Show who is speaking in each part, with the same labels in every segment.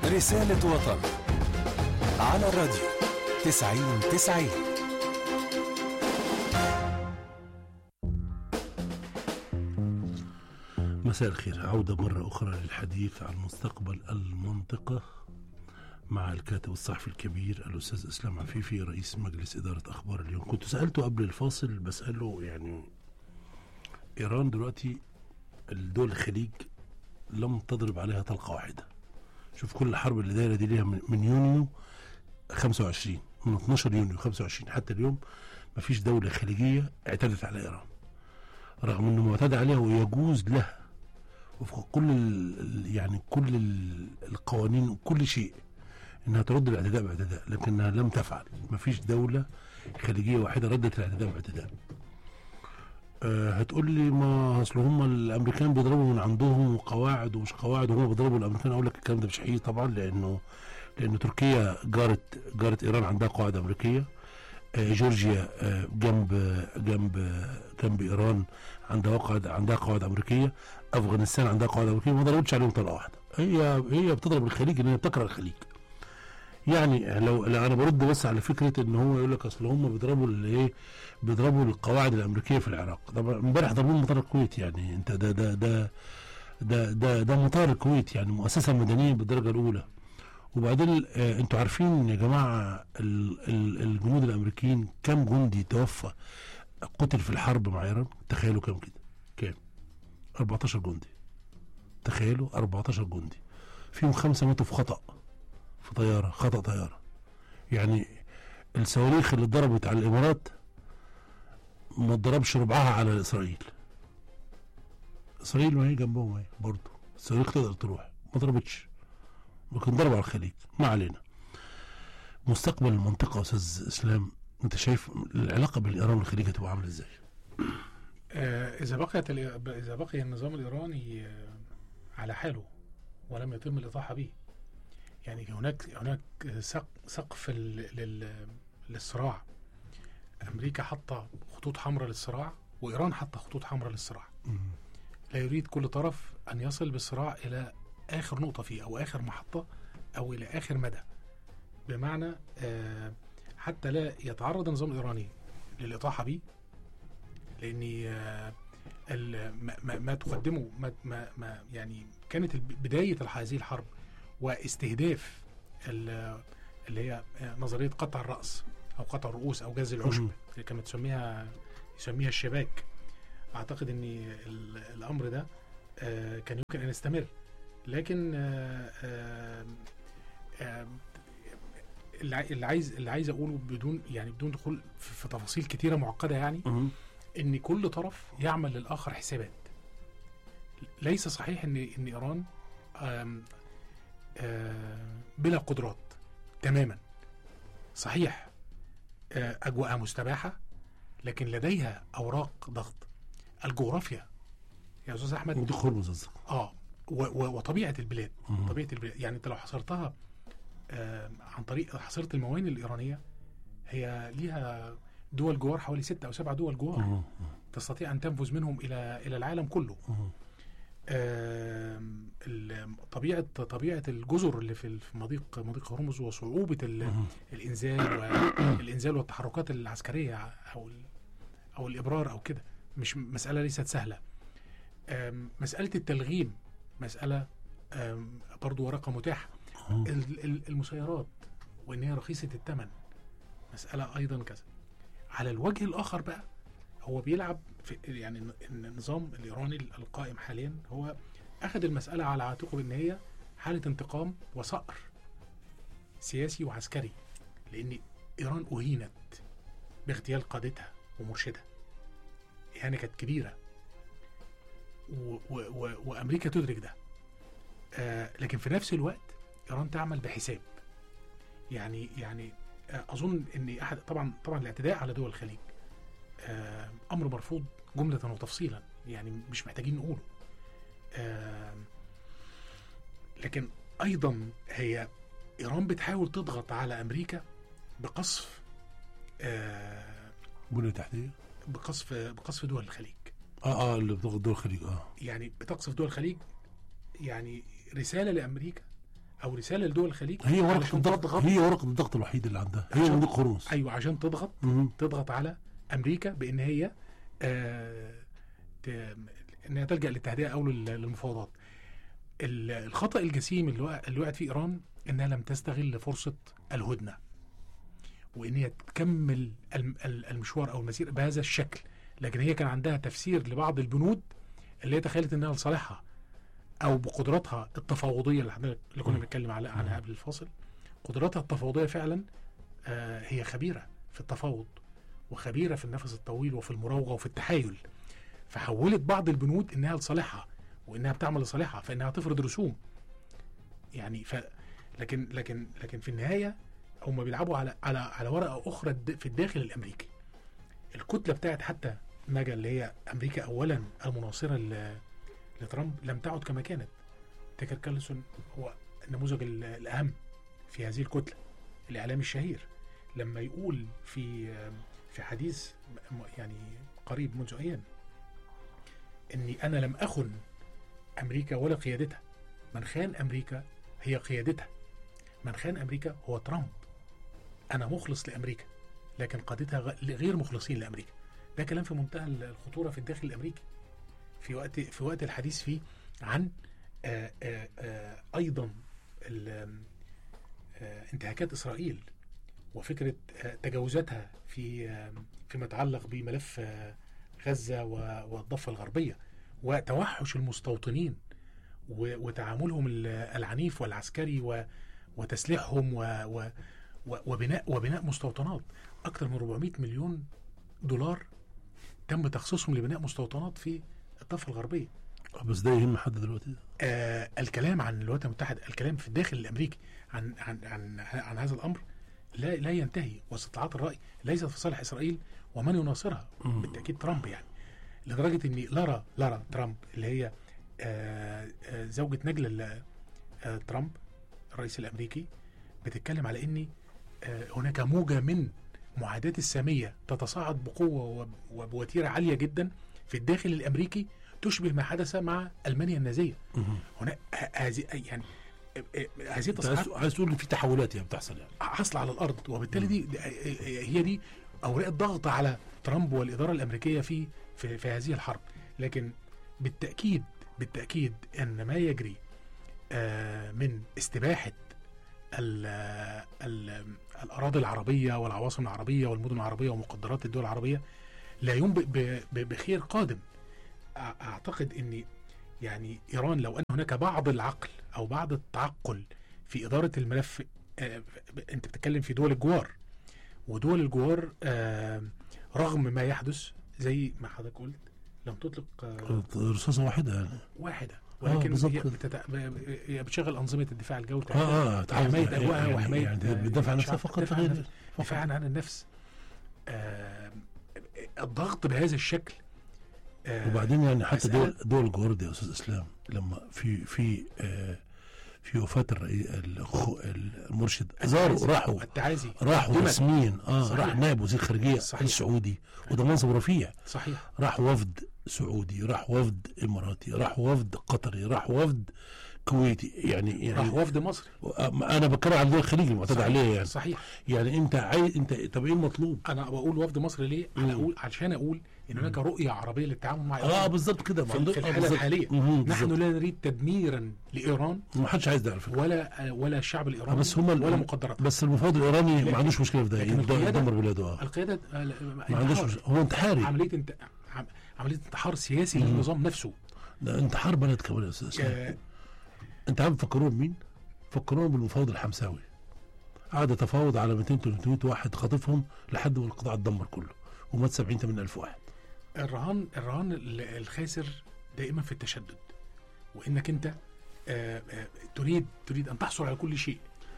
Speaker 1: رسالة وطن على الراديو تسعين تسعين
Speaker 2: مساء الخير عودة مرة أخرى للحديث عن مستقبل المنطقة مع الكاتب الصحفي الكبير الأستاذ إسلام عفيفي رئيس مجلس إدارة أخبار اليوم كنت سألته قبل الفاصل بسأله يعني إيران دلوقتي الدول الخليج لم تضرب عليها طلقة واحدة شوف كل الحرب اللي دايرة دي ليها من من يونيو 25 من 12 يونيو 25 حتى اليوم ما فيش دولة خليجية اعتدت على إيران رغم انه معتدى عليها ويجوز لها وفق كل ال- يعني كل ال- القوانين وكل شيء انها ترد الاعتداء باعتداء لكنها لم تفعل ما فيش دولة خليجية واحدة ردت الاعتداء باعتداء أه هتقول لي ما اصل هم الامريكان بيضربوا من عندهم وقواعد ومش قواعد وهم بيضربوا الامريكان اقول لك الكلام ده مش حقيقي طبعا لانه لانه تركيا جارت جارت ايران عندها قواعد امريكيه آه، جورجيا آه، جنب جنب جنب ايران عندها قواعد عندها قواعد امريكيه افغانستان عندها قواعد امريكيه ما ضربتش عليهم طلقه واحده هي هي بتضرب الخليج ان هي بتكره الخليج يعني لو, لو انا برد بس على فكره ان هو يقول لك اصل هم بيضربوا الايه بيضربوا القواعد الامريكيه في العراق طبعا امبارح ضربوا مطار الكويت يعني انت ده ده ده ده ده, ده مطار الكويت يعني مؤسسه مدنيه بالدرجه الاولى وبعدين آه انتوا عارفين يا جماعه ال- ال- الجنود الامريكيين كم جندي توفى قتل في الحرب مع ايران تخيلوا كم كده كام 14 جندي تخيلوا 14 جندي فيهم خمسه ماتوا في خطأ في طياره خطأ طياره يعني الصواريخ اللي اتضربت على الامارات ما اتضربش ربعها على اسرائيل اسرائيل ما هي جنبهم اهي برضه الصواريخ تقدر تروح ما ضربتش لكن ضرب على الخليج ما علينا مستقبل المنطقه يا استاذ اسلام انت شايف العلاقه بين ايران والخليج هتبقى عامله ازاي؟
Speaker 3: آه، إذا بقيت ال- إذا بقي النظام الإيراني آه، على حاله ولم يتم الإطاحة به يعني هناك هناك سق- سقف ال- لل- للصراع أمريكا حاطة خطوط حمراء للصراع وإيران حاطة خطوط حمراء للصراع لا يريد كل طرف أن يصل بالصراع إلى آخر نقطة فيه أو آخر محطة أو إلى آخر مدى بمعنى آه، حتى لا يتعرض النظام الإيراني للإطاحة به لان آه، ال- ما, ما, ما تقدمه ما, ما, ما يعني كانت الب- بدايه هذه الحرب واستهداف ال- اللي هي آه، نظريه قطع الراس او قطع الرؤوس او جز العشب
Speaker 2: مم.
Speaker 3: اللي كانت تسميها يسميها الشباك اعتقد ان ال- الامر ده آه، كان يمكن ان يستمر لكن آه، آه، آه، اللي عاي- اللي عايز اللي عايز اقوله بدون يعني بدون دخول في في تفاصيل كتيره معقده يعني
Speaker 2: مم.
Speaker 3: ان كل طرف يعمل للاخر حسابات ليس صحيح ان ان ايران آم، آم، بلا قدرات تماما صحيح آه، اجواءها مستباحه لكن لديها اوراق ضغط الجغرافيا يا استاذ احمد
Speaker 2: ودي خرمز قصدك
Speaker 3: اه و- و- وطبيعه البلاد
Speaker 2: مم.
Speaker 3: طبيعه البلاد يعني انت لو حصرتها آم، عن طريق حصرت الموانئ الايرانيه هي ليها دول جوار حوالي ستة او سبعة دول جوار
Speaker 2: مم.
Speaker 3: تستطيع ان تنفذ منهم الى الى العالم كله
Speaker 2: مم.
Speaker 3: آم، ال- طبيعه طبيعه الجزر اللي في في مضيق مضيق هرمز وصعوبه ال-
Speaker 2: مم.
Speaker 3: الانزال والانزال والتحركات العسكريه او ال- او الابرار او كده مش مساله ليست سهله آم، مساله التلغيم مساله آم، برضو ورقه متاحه
Speaker 2: مم.
Speaker 3: ال- ال- المسيرات وان هي رخيصه الثمن مساله ايضا كذا على الوجه الاخر بقى هو بيلعب في يعني الن- النظام الايراني القائم حاليا هو اخذ المساله على عاتقه بان هي حاله انتقام وصقر سياسي وعسكري لان ايران اهينت باغتيال قادتها ومرشدها اهانه كانت كبيره و و و وامريكا تدرك ده آه لكن في نفس الوقت ايران تعمل بحساب يعني يعني آه اظن ان احد طبعا طبعا الاعتداء على دول الخليج آه امر مرفوض جمله وتفصيلا يعني مش محتاجين نقوله آه لكن ايضا هي ايران بتحاول تضغط على امريكا بقصف آه
Speaker 2: بنية تحتية
Speaker 3: بقصف بقصف دول الخليج
Speaker 2: اه اه اللي بتاخد دول الخليج اه
Speaker 3: يعني بتقصف دول الخليج يعني رساله لامريكا او رساله لدول الخليج
Speaker 2: هي ورقه
Speaker 3: علشان
Speaker 2: الضغط
Speaker 3: تضغط
Speaker 2: هي ورقه الضغط الوحيده اللي عندها هي
Speaker 3: عشان-
Speaker 2: وديك خروس
Speaker 3: ايوه عشان تضغط
Speaker 2: مهم.
Speaker 3: تضغط على امريكا بان هي آه ت- انها تلجا للتهدئه او لل- للمفاوضات ال- الخطا الجسيم اللي وقع- اللي وقعت فيه ايران انها لم تستغل فرصه الهدنه وان هي تكمل الم- ال- المشوار او المسير بهذا الشكل لكن هي كان عندها تفسير لبعض البنود اللي هي تخيلت انها لصالحها او بقدراتها التفاوضيه اللي حضرتك اللي كنا بنتكلم على- عنها قبل الفاصل قدراتها التفاوضيه فعلا آه هي خبيره في التفاوض وخبيره في النفس الطويل وفي المراوغه وفي التحايل فحولت بعض البنود انها لصالحها وانها بتعمل لصالحها فانها تفرض رسوم يعني ف لكن لكن لكن في النهايه هم بيلعبوا على على على ورقه اخرى الد- في الداخل الامريكي الكتله بتاعت حتى ماجا اللي هي امريكا اولا المناصره ل- لترامب لم تعد كما كانت تيكر كارلسون هو النموذج ال- الاهم في هذه الكتله الاعلام الشهير لما يقول في في حديث م- يعني قريب منذ ايام اني انا لم اخن امريكا ولا قيادتها من خان امريكا هي قيادتها من خان امريكا هو ترامب انا مخلص لامريكا لكن قادتها غ- غير مخلصين لامريكا ده كلام في منتهى الخطوره في الداخل الامريكي في وقت في وقت الحديث فيه عن آآ آآ ايضا ال- آه، انتهاكات اسرائيل وفكره آه، تجاوزاتها في آه، فيما يتعلق بملف آه، غزه و- والضفه الغربيه وتوحش المستوطنين و- وتعاملهم ال- العنيف والعسكري و- وتسليحهم و- و- و- وبناء وبناء مستوطنات اكثر من 400 مليون دولار تم تخصيصهم لبناء مستوطنات في الضفه الغربيه
Speaker 2: بس ده يهم حد دلوقتي
Speaker 3: آه الكلام عن الولايات المتحده الكلام في الداخل الامريكي عن عن عن, عن هذا الامر لا لا ينتهي واستطلاعات الراي ليست في صالح اسرائيل ومن يناصرها
Speaker 2: مم.
Speaker 3: بالتاكيد ترامب يعني لدرجه ان لارا لارا ترامب اللي هي آه آه زوجة نجل ال- آه ترامب الرئيس الامريكي بتتكلم على ان آه هناك موجه من معاداة السامية تتصاعد بقوة وب- وبوتيرة عالية جدا في الداخل الأمريكي تشبه ما حدث مع ألمانيا النازية
Speaker 2: مهم.
Speaker 3: هنا ه- هذه يعني آه، آه، هذه
Speaker 2: انت
Speaker 3: التصريحات
Speaker 2: عايز عايز تقول ان في تحولات يعني بتحصل يعني
Speaker 3: حاصله على الارض وبالتالي دي دي- هي دي اوراق الضغط على ترامب والاداره الامريكيه في في, في هذه الحرب لكن بالتاكيد بالتاكيد ان ما يجري آه، من استباحه ال ال الاراضي العربيه والعواصم العربيه والمدن العربيه ومقدرات الدول العربيه لا ينبئ ب- ب- بخير قادم أع- اعتقد ان يعني ايران لو ان هناك بعض العقل او بعض التعقل في اداره الملف آه، انت بتتكلم في دول الجوار ودول الجوار آه، رغم ما يحدث زي ما حضرتك قلت لم تطلق آه،
Speaker 2: رصاصه واحده يعني
Speaker 3: واحده
Speaker 2: آه،
Speaker 3: ولكن
Speaker 2: بالظبط
Speaker 3: هي,
Speaker 2: كده.
Speaker 3: بتتع... هي بتشغل انظمه الدفاع الجوي
Speaker 2: اه اه تعال-
Speaker 3: حمايه اجواءها
Speaker 2: يعني-
Speaker 3: وحمايه
Speaker 2: يعني
Speaker 3: آه،
Speaker 2: بتدافع عن نفسها
Speaker 3: الشعب.
Speaker 2: فقط
Speaker 3: دفاع عن
Speaker 2: غير
Speaker 3: نفسها. دفاعا عن النفس آه، الضغط بهذا الشكل آه،
Speaker 2: وبعدين يعني حتى
Speaker 3: مسألة-
Speaker 2: دول دول الجوارد يا استاذ اسلام لما في في آه في وفاه الرئيس الخ- المرشد زاروا
Speaker 3: التعازي-
Speaker 2: راحوا
Speaker 3: التعازي
Speaker 2: راحوا
Speaker 3: قدمت.
Speaker 2: رسميا اه
Speaker 3: صحيح.
Speaker 2: راح نائب وزير خارجيه
Speaker 3: صحيح.
Speaker 2: السعودي وده منصب رفيع
Speaker 3: صحيح
Speaker 2: راح وفد سعودي راح وفد اماراتي راح وفد قطري راح وفد كويتي يعني
Speaker 3: راح
Speaker 2: يعني
Speaker 3: وفد مصري
Speaker 2: انا بتكلم عن دول الخليج المعتاد
Speaker 3: صحيح.
Speaker 2: عليه يعني
Speaker 3: صحيح
Speaker 2: يعني انت عايز انت طب ايه المطلوب؟
Speaker 3: انا بقول وفد مصري ليه؟
Speaker 2: مم.
Speaker 3: على اقول علشان اقول ان هناك رؤيه عربيه للتعامل مع
Speaker 2: اه
Speaker 3: ايران
Speaker 2: بالظبط كده
Speaker 3: في,
Speaker 2: عندهم-
Speaker 3: في
Speaker 2: آه،
Speaker 3: الحاله
Speaker 2: بالظبط.
Speaker 3: الحاليه
Speaker 2: مهم،
Speaker 3: نحن
Speaker 2: بالظبط.
Speaker 3: لا نريد تدميرا لايران
Speaker 2: ما حدش عايز ده على فكره
Speaker 3: ولا ولا الشعب
Speaker 2: آه،
Speaker 3: الايراني
Speaker 2: بس هم
Speaker 3: ولا مقدراتها
Speaker 2: بس المفاوض الايراني
Speaker 3: لكن-
Speaker 2: ما عندوش مشكله في ده
Speaker 3: لكن
Speaker 2: يقدر
Speaker 3: القيادة-
Speaker 2: يدمر بلاده اه
Speaker 3: القياده آه، لا،
Speaker 2: ما عندوش
Speaker 3: انتحار.
Speaker 2: مشكلة. هو انتحاري
Speaker 3: عمليه انت... عم- عمليه انتحار سياسي
Speaker 2: مم.
Speaker 3: للنظام نفسه
Speaker 2: ده انتحار بلد كمان يا استاذ اسلام
Speaker 3: آه،
Speaker 2: انت عارف فكروه بمين؟ فكروه بالمفاوض الحمساوي قعد يتفاوض على 200 300 واحد خاطفهم لحد ما القطاع اتدمر كله ومات 70 80 الف واحد
Speaker 3: الرهان الرهان ال- الخاسر دائما في التشدد وانك انت آه، آه، تريد تريد ان تحصل على كل شيء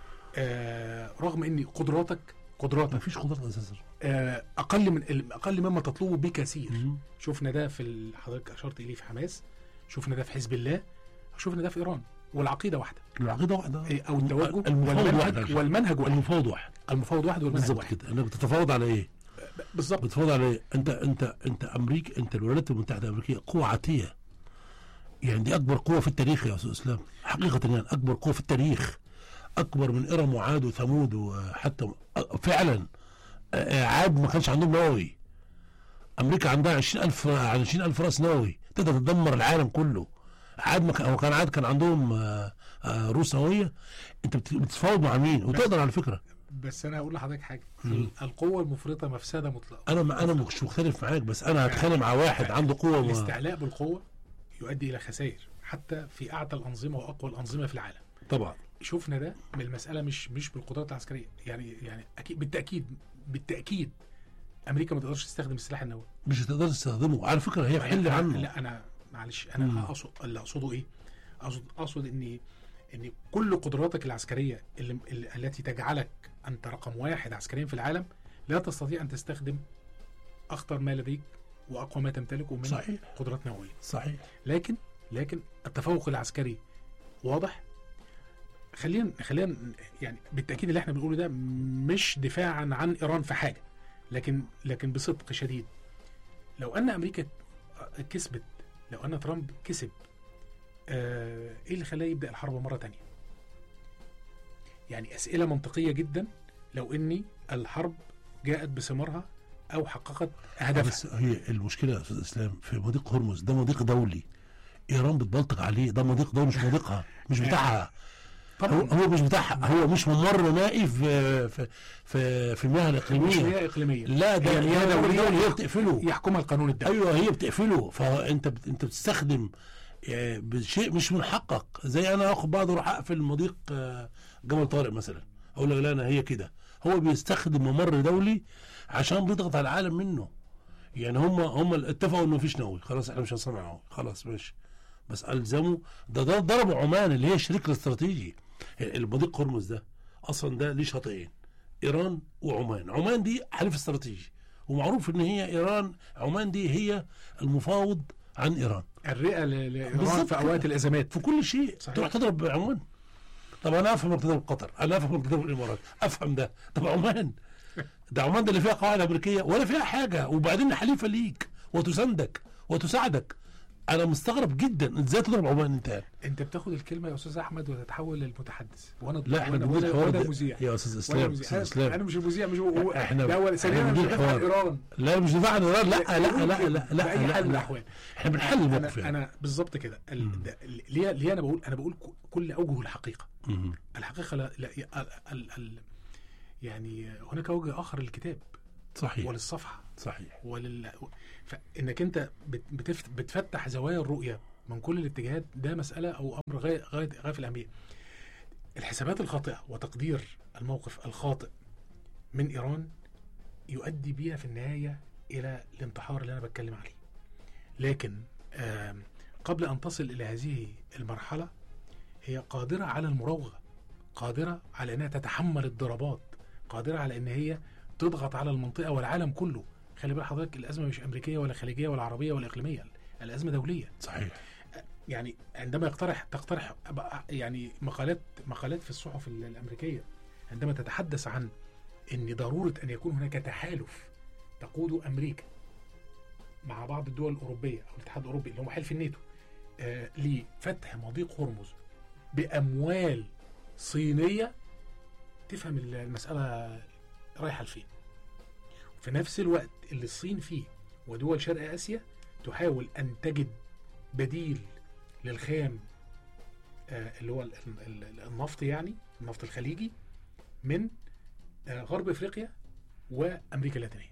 Speaker 3: آه، رغم ان قدراتك
Speaker 2: ما
Speaker 3: قدراتك
Speaker 2: فيش قدرات اساسا
Speaker 3: آه، اقل من اقل مما تطلبه بكثير شفنا ده في ال- حضرتك اشرت اليه في حماس شفنا ده في حزب الله شفنا ده في ايران والعقيده واحده
Speaker 2: العقيده واحده
Speaker 3: إيه، او التوجه
Speaker 2: المفاوض
Speaker 3: والمنهج
Speaker 2: واحد
Speaker 3: والمنهج واحد
Speaker 2: المفاوض واحد
Speaker 3: المفاوض واحد والمنهج
Speaker 2: بالظبط
Speaker 3: واحد
Speaker 2: كده انك بتتفاوض على ايه؟
Speaker 3: بالظبط
Speaker 2: بتتفاوض على ايه؟ انت انت انت امريكا انت الولايات المتحده الامريكيه قوه عاتيه يعني دي اكبر قوه في التاريخ يا استاذ اسلام حقيقه يعني اكبر قوه في التاريخ اكبر من ارم وعاد وثمود وحتى فعلا آه، عاد ما كانش عندهم نووي امريكا عندها 20000 20000 راس نووي تقدر تدمر العالم كله عاد ما كان هو كان عاد كان عندهم آه، آه، روس نوويه انت بت- بتتفاوض مع مين وتقدر على فكره
Speaker 3: بس انا هقول لحضرتك حاجه
Speaker 2: مم.
Speaker 3: القوه المفرطه مفسده مطلقه
Speaker 2: انا ما انا مش مختلف معاك بس انا هتخانق مع واحد عنده قوه ما
Speaker 3: الاستعلاء بالقوه يؤدي الى خسائر حتى في اعتى الانظمه واقوى الانظمه في العالم
Speaker 2: طبعا
Speaker 3: شفنا ده من المساله مش مش بالقدرات العسكريه يعني يعني اكيد بالتاكيد بالتاكيد امريكا ما تقدرش تستخدم السلاح النووي
Speaker 2: مش هتقدر تستخدمه على فكره هي في حل
Speaker 3: أنا-
Speaker 2: عنه
Speaker 3: لا انا معلش
Speaker 2: مم.
Speaker 3: انا اقصد اللي اقصده ايه اقصد اقصد ان ان كل قدراتك العسكريه اللي اللي- التي تجعلك انت رقم واحد عسكريا في العالم لا تستطيع ان تستخدم اخطر ما لديك واقوى ما تمتلكه من
Speaker 2: صحيح
Speaker 3: قدرات نوويه
Speaker 2: صحيح
Speaker 3: لكن لكن التفوق العسكري واضح خلينا خلينا يعني بالتاكيد اللي احنا بنقوله ده مش دفاعا عن ايران في حاجه لكن لكن بصدق شديد لو ان امريكا كسبت لو ان ترامب كسب آه ايه اللي خلاه يبدا الحرب مره تانية يعني اسئله منطقيه جدا لو اني الحرب جاءت بثمارها او حققت هدفها
Speaker 2: بس هي المشكله يا استاذ اسلام في مضيق هرمز ده مضيق دولي ايران بتبلطج عليه ده مضيق دولي مش مضيقها مش بتاعها هو,
Speaker 3: طبعا
Speaker 2: هو مش بتاعها هو مش ممر مائي في في في, في المياه
Speaker 3: مش
Speaker 2: الاقليميه
Speaker 3: مياه اقليميه
Speaker 2: لا ده
Speaker 3: هي مياه
Speaker 2: هي
Speaker 3: دولية
Speaker 2: دولي هي بتقفله
Speaker 3: يحكمها القانون الدولي
Speaker 2: ايوه هي بتقفله فانت بت... انت بتستخدم آه، بشيء مش من حقك زي انا اخد بعض اروح اقفل مضيق آه، جبل طارق مثلا اقول لك لا انا هي كده هو بيستخدم ممر دولي عشان بيضغط على العالم منه يعني هم هم اتفقوا انه مفيش نووي خلاص احنا مش هنصنع نووي خلاص ماشي بس الزموا ده, ده ضربوا عمان اللي هي الشريك الاستراتيجي المضيق هرمز ده اصلا ده ليه شاطئين ايران وعمان عمان دي حليف استراتيجي ومعروف ان هي ايران عمان دي هي المفاوض عن ايران
Speaker 3: الرئه ل- لايران
Speaker 2: بالظبط
Speaker 3: في اوقات
Speaker 2: كده.
Speaker 3: الازمات
Speaker 2: في كل شيء
Speaker 3: صحيح.
Speaker 2: تروح تضرب عمان طب انا افهم انك تضرب قطر انا افهم انك تضرب الامارات افهم ده طب عمان ده عمان ده اللي فيها قواعد امريكيه ولا فيها حاجه وبعدين حليفه ليك وتساندك وتساعدك انا مستغرب جدا ازاي تضرب عمان انت يعني
Speaker 3: انت بتاخد الكلمه يا استاذ احمد وتتحول للمتحدث وانا
Speaker 2: لا احنا
Speaker 3: وأنا-
Speaker 2: بنقول
Speaker 3: وأنا-
Speaker 2: الحوار
Speaker 3: وأنا
Speaker 2: ده
Speaker 3: مذيع
Speaker 2: يا استاذ
Speaker 3: وأنا
Speaker 2: اسلام
Speaker 3: مذيع.
Speaker 2: استاذ
Speaker 3: أنا-
Speaker 2: اسلام
Speaker 3: انا مش المذيع مش هو
Speaker 2: إحنا-
Speaker 3: ده اول ثانيا
Speaker 2: إحنا
Speaker 3: انا مش
Speaker 2: بنقول
Speaker 3: بدافع عن
Speaker 2: حوار.
Speaker 3: ايران
Speaker 2: لا مش دفاع عن ايران لا لا لا لا لا لا,
Speaker 3: باي
Speaker 2: لا,
Speaker 3: حال من
Speaker 2: لا,
Speaker 3: الاحوال
Speaker 2: احنا بنحل الموقف
Speaker 3: انا
Speaker 2: يعني
Speaker 3: انا بالظبط كده ال-
Speaker 2: مم.
Speaker 3: ده- ليه ليه انا بقول انا بقول ك- كل اوجه الحقيقه
Speaker 2: مم.
Speaker 3: الحقيقه لا, لا ال ال ال يعني هناك وجه اخر للكتاب
Speaker 2: صحيح
Speaker 3: وللصفحه
Speaker 2: صحيح
Speaker 3: ولل فانك انت بت- بتفت... بتفتح زوايا الرؤيه من كل الاتجاهات ده مساله او امر غايه غايه غايه في الاهميه. الحسابات الخاطئه وتقدير الموقف الخاطئ من ايران يؤدي بيها في النهايه الى الانتحار اللي انا بتكلم عليه. لكن آم، قبل ان تصل الى هذه المرحله هي قادره على المراوغه قادره على انها تتحمل الضربات قادره على ان هي تضغط على المنطقه والعالم كله خلي بال حضرتك الازمه مش امريكيه ولا خليجيه ولا عربيه ولا اقليميه الازمه دوليه
Speaker 2: صحيح
Speaker 3: يعني عندما يقترح تقترح بقى- يعني مقالات مقالات في الصحف ال- الامريكيه عندما تتحدث عن ان ضروره ان يكون هناك تحالف تقوده امريكا مع بعض الدول الاوروبيه او الاتحاد الاوروبي اللي هم حلف الناتو آه لفتح مضيق هرمز باموال صينيه تفهم المساله رايحه لفين في نفس الوقت اللي الصين فيه ودول شرق اسيا تحاول ان تجد بديل للخام آه، اللي هو ال- ال- ال- النفط يعني النفط الخليجي من آه، غرب افريقيا وامريكا اللاتينيه.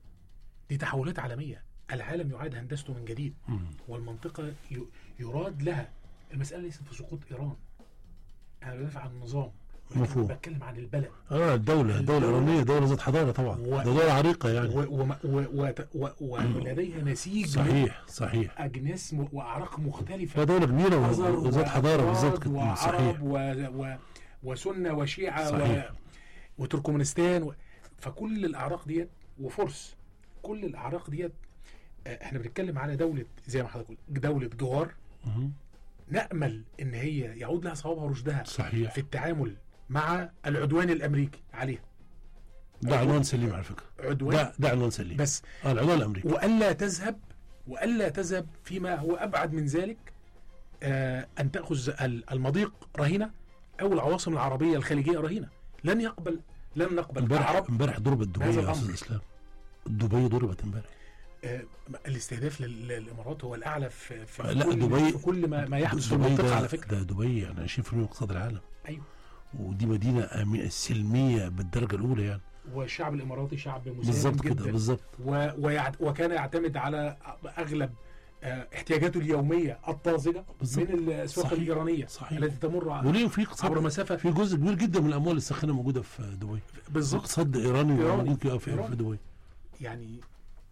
Speaker 3: دي تحولات عالميه، العالم يعاد هندسته من جديد
Speaker 2: مم.
Speaker 3: والمنطقه ي- يراد لها المساله ليست في سقوط ايران. انا بدافع عن النظام ولكن
Speaker 2: مفهوم.
Speaker 3: بتكلم عن البلد
Speaker 2: اه الدولة الدولة الإيرانية دولة ذات حضارة طبعا
Speaker 3: و-
Speaker 2: ده دولة عريقة يعني
Speaker 3: و- وم- و- و- و- ولديها نسيج من
Speaker 2: صحيح صحيح
Speaker 3: اجناس م- واعراق مختلفه
Speaker 2: ده دولة كبيرة
Speaker 3: أزر
Speaker 2: و- وذات حضارة
Speaker 3: وأفراد
Speaker 2: بالظبط كده.
Speaker 3: وعرب
Speaker 2: صحيح
Speaker 3: و... و... وسنة وشيعة
Speaker 2: صحيح.
Speaker 3: و... وتركمانستان و... فكل الأعراق ديت وفرس كل الأعراق ديت آه، احنا بنتكلم على دولة زي ما حضرتك قلت دولة جوار
Speaker 2: مهم.
Speaker 3: نأمل إن هي يعود لها صوابها ورشدها
Speaker 2: صحيح
Speaker 3: في التعامل مع العدوان الأمريكي عليها
Speaker 2: ده عنوان سليم على فكرة
Speaker 3: عدوان
Speaker 2: ده ده عنوان سليم
Speaker 3: بس
Speaker 2: اه العنوان الأمريكي
Speaker 3: والا تذهب والا تذهب فيما هو ابعد من ذلك آه ان تاخذ ال- المضيق رهينه او العواصم العربيه الخليجيه رهينه لن يقبل لن نقبل
Speaker 2: امبارح
Speaker 3: كعرب
Speaker 2: امبارح ضربت دبي
Speaker 3: هذا
Speaker 2: يا
Speaker 3: الأمر.
Speaker 2: استاذ اسلام دبي ضربت امبارح
Speaker 3: آه، الاستهداف لل- للامارات هو الاعلى في في
Speaker 2: لا،
Speaker 3: كل
Speaker 2: دبي-
Speaker 3: في كل ما, ما يحدث في
Speaker 2: دبي
Speaker 3: المنطقه
Speaker 2: ده-
Speaker 3: على فكره
Speaker 2: ده دبي يعني 20% من اقتصاد العالم
Speaker 3: ايوه
Speaker 2: ودي مدينه آمنة سلميه بالدرجه الاولى يعني
Speaker 3: والشعب الاماراتي شعب مسالم
Speaker 2: بالظبط كده
Speaker 3: جدا
Speaker 2: بالظبط
Speaker 3: و... ويعت... وكان يعتمد على اغلب آه، احتياجاته اليوميه الطازجه
Speaker 2: بالظبط.
Speaker 3: من الاسواق
Speaker 2: صحيح.
Speaker 3: الايرانيه
Speaker 2: صحيح.
Speaker 3: التي تمر ع-
Speaker 2: وليه في
Speaker 3: عبر
Speaker 2: اقتصاد
Speaker 3: مسافه
Speaker 2: في جزء كبير جدا من الاموال الساخنه موجوده في دبي
Speaker 3: بالظبط
Speaker 2: اقتصاد ايراني
Speaker 3: إيراني.
Speaker 2: موجود كده في,
Speaker 3: إيراني.
Speaker 2: في دبي
Speaker 3: يعني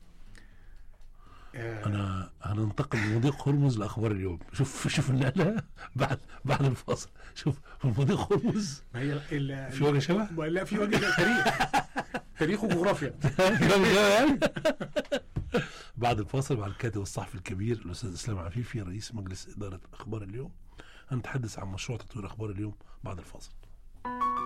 Speaker 3: آه،
Speaker 2: انا هننتقل من مضيق هرمز لاخبار اليوم شوف شوف النقله بعد بعد الفاصل شوف في مضيق هرمز
Speaker 3: ما هي ال...
Speaker 2: في وجه شبه؟
Speaker 3: ما- لا في وجه تاريخ تاريخ وجغرافيا
Speaker 2: يعني بعد الفاصل مع الكاتب الصحفي الكبير الاستاذ اسلام عفيفي رئيس مجلس اداره اخبار اليوم هنتحدث عن مشروع تطوير اخبار اليوم بعد الفاصل